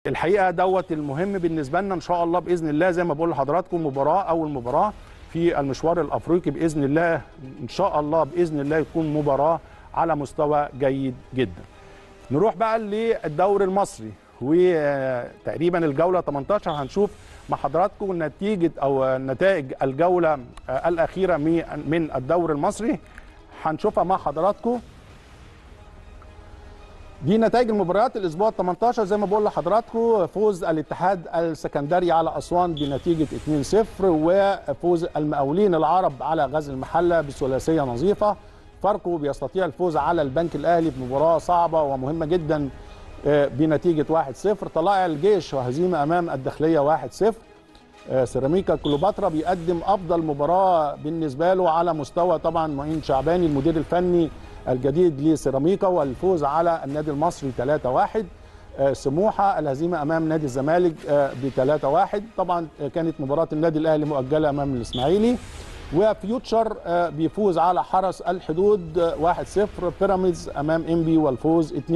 الحقيقه دوت المهم بالنسبه لنا ان شاء الله باذن الله زي ما بقول لحضراتكم مباراه اول مباراه في المشوار الافريقي باذن الله ان شاء الله باذن الله يكون مباراه على مستوى جيد جدا. نروح بقى للدوري المصري وتقريبا الجوله 18 هنشوف مع حضراتكم نتيجه او نتائج الجوله الاخيره من الدوري المصري هنشوفها مع حضراتكم دي نتائج المباريات الاسبوع 18 زي ما بقول لحضراتكم فوز الاتحاد السكندري على اسوان بنتيجه 2-0 وفوز المقاولين العرب على غزل المحله بثلاثيه نظيفه فاركو بيستطيع الفوز على البنك الاهلي بمباراه صعبه ومهمه جدا بنتيجه 1-0 طلائع الجيش وهزيمه امام الداخليه 1-0 سيراميكا كليوباترا بيقدم افضل مباراه بالنسبه له على مستوى طبعا معين شعباني المدير الفني الجديد لسيراميكا والفوز على النادي المصري 3-1 سموحه الهزيمه امام نادي الزمالك ب 3-1 طبعا كانت مباراه النادي الاهلي مؤجله امام الاسماعيلي وفيوتشر بيفوز على حرس الحدود 1-0 بيراميدز امام انبي والفوز 2-1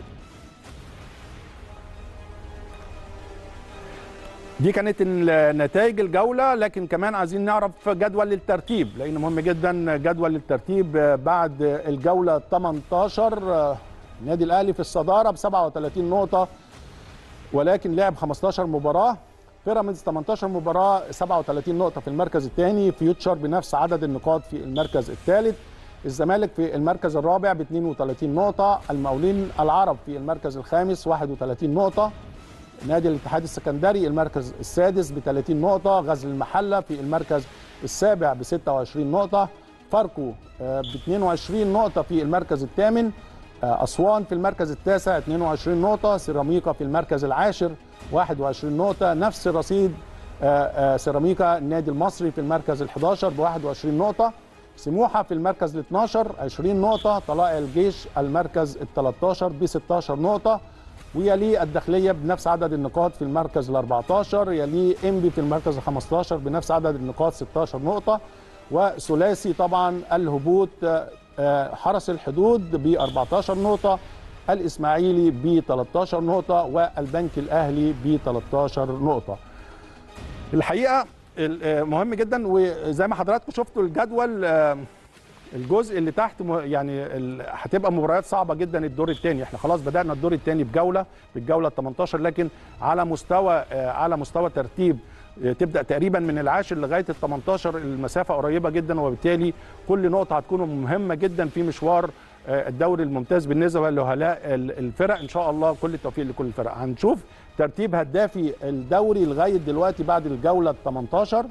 دي كانت نتائج الجولة لكن كمان عايزين نعرف جدول الترتيب لأن مهم جدا جدول الترتيب بعد الجولة 18 النادي الأهلي في الصدارة ب 37 نقطة ولكن لعب 15 مباراة بيراميدز 18 مباراة 37 نقطة في المركز الثاني فيوتشر بنفس عدد النقاط في المركز الثالث الزمالك في المركز الرابع ب 32 نقطة المقاولين العرب في المركز الخامس 31 نقطة نادي الاتحاد السكندري المركز السادس ب 30 نقطة غزل المحلة في المركز السابع ب 26 نقطة فاركو ب 22 نقطة في المركز الثامن أسوان في المركز التاسع 22 نقطة سيراميكا في المركز العاشر 21 نقطة نفس رصيد سيراميكا النادي المصري في المركز ال 11 ب 21 نقطة سموحة في المركز ال 12 20 نقطة طلائع الجيش المركز ال 13 ب 16 نقطة ويليه الداخليه بنفس عدد النقاط في المركز ال 14 يليه انبي في المركز ال 15 بنفس عدد النقاط 16 نقطه وثلاثي طبعا الهبوط حرس الحدود ب 14 نقطه الاسماعيلي ب 13 نقطه والبنك الاهلي ب 13 نقطه الحقيقه مهم جدا وزي ما حضراتكم شفتوا الجدول الجزء اللي تحت يعني هتبقى مباريات صعبه جدا الدور الثاني احنا خلاص بدانا الدور الثاني بجوله بالجوله ال 18 لكن على مستوى على مستوى ترتيب تبدا تقريبا من العاشر لغايه ال 18 المسافه قريبه جدا وبالتالي كل نقطه هتكون مهمه جدا في مشوار الدوري الممتاز بالنسبه لهؤلاء الفرق ان شاء الله كل التوفيق لكل الفرق هنشوف ترتيب هدافي الدوري لغايه دلوقتي بعد الجوله ال 18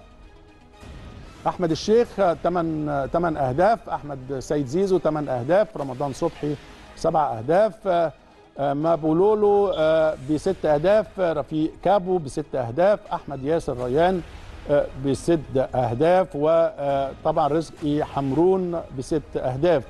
احمد الشيخ 8 8 اهداف احمد سيد زيزو 8 اهداف رمضان صبحي 7 اهداف مابولولو بست اهداف رفيق كابو بست اهداف احمد ياسر ريان بست اهداف وطبعا رزقي حمرون بست اهداف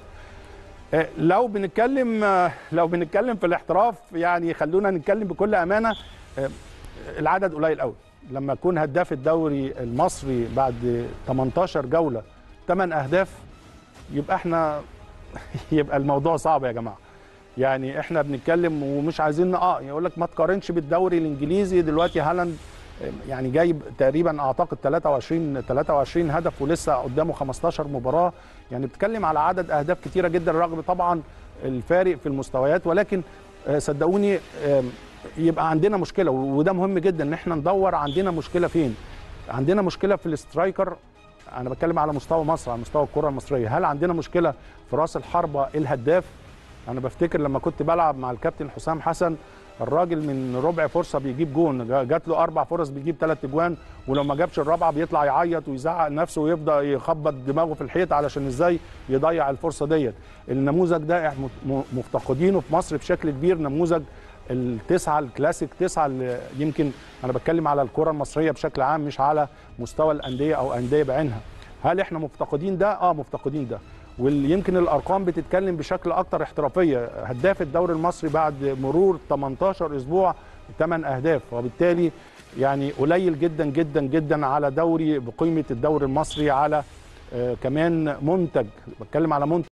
لو بنتكلم لو بنتكلم في الاحتراف يعني خلونا نتكلم بكل امانه العدد قليل قوي لما يكون هداف الدوري المصري بعد 18 جوله 8 اهداف يبقى احنا يبقى الموضوع صعب يا جماعه يعني احنا بنتكلم ومش عايزين اه يقول لك ما تقارنش بالدوري الانجليزي دلوقتي هالاند يعني جايب تقريبا اعتقد 23 23 هدف ولسه قدامه 15 مباراه يعني بتتكلم على عدد اهداف كتيره جدا رغم طبعا الفارق في المستويات ولكن صدقوني يبقى عندنا مشكله وده مهم جدا ان احنا ندور عندنا مشكله فين عندنا مشكله في الاسترايكر انا بتكلم على مستوى مصر على مستوى الكره المصريه هل عندنا مشكله في راس الحربه الهداف انا بفتكر لما كنت بلعب مع الكابتن حسام حسن الراجل من ربع فرصه بيجيب جون جات له اربع فرص بيجيب ثلاث اجوان ولو ما جابش الرابعه بيطلع يعيط ويزعق نفسه ويبدا يخبط دماغه في الحيط علشان ازاي يضيع الفرصه ديت النموذج ده مفتقدينه في مصر بشكل كبير نموذج التسعه الكلاسيك تسعه اللي يمكن انا بتكلم على الكره المصريه بشكل عام مش على مستوى الانديه او انديه بعينها هل احنا مفتقدين ده اه مفتقدين ده ويمكن الارقام بتتكلم بشكل اكتر احترافيه هداف الدوري المصري بعد مرور 18 اسبوع 8 اهداف وبالتالي يعني قليل جدا جدا جدا على دوري بقيمه الدوري المصري على آه كمان منتج بتكلم على منتج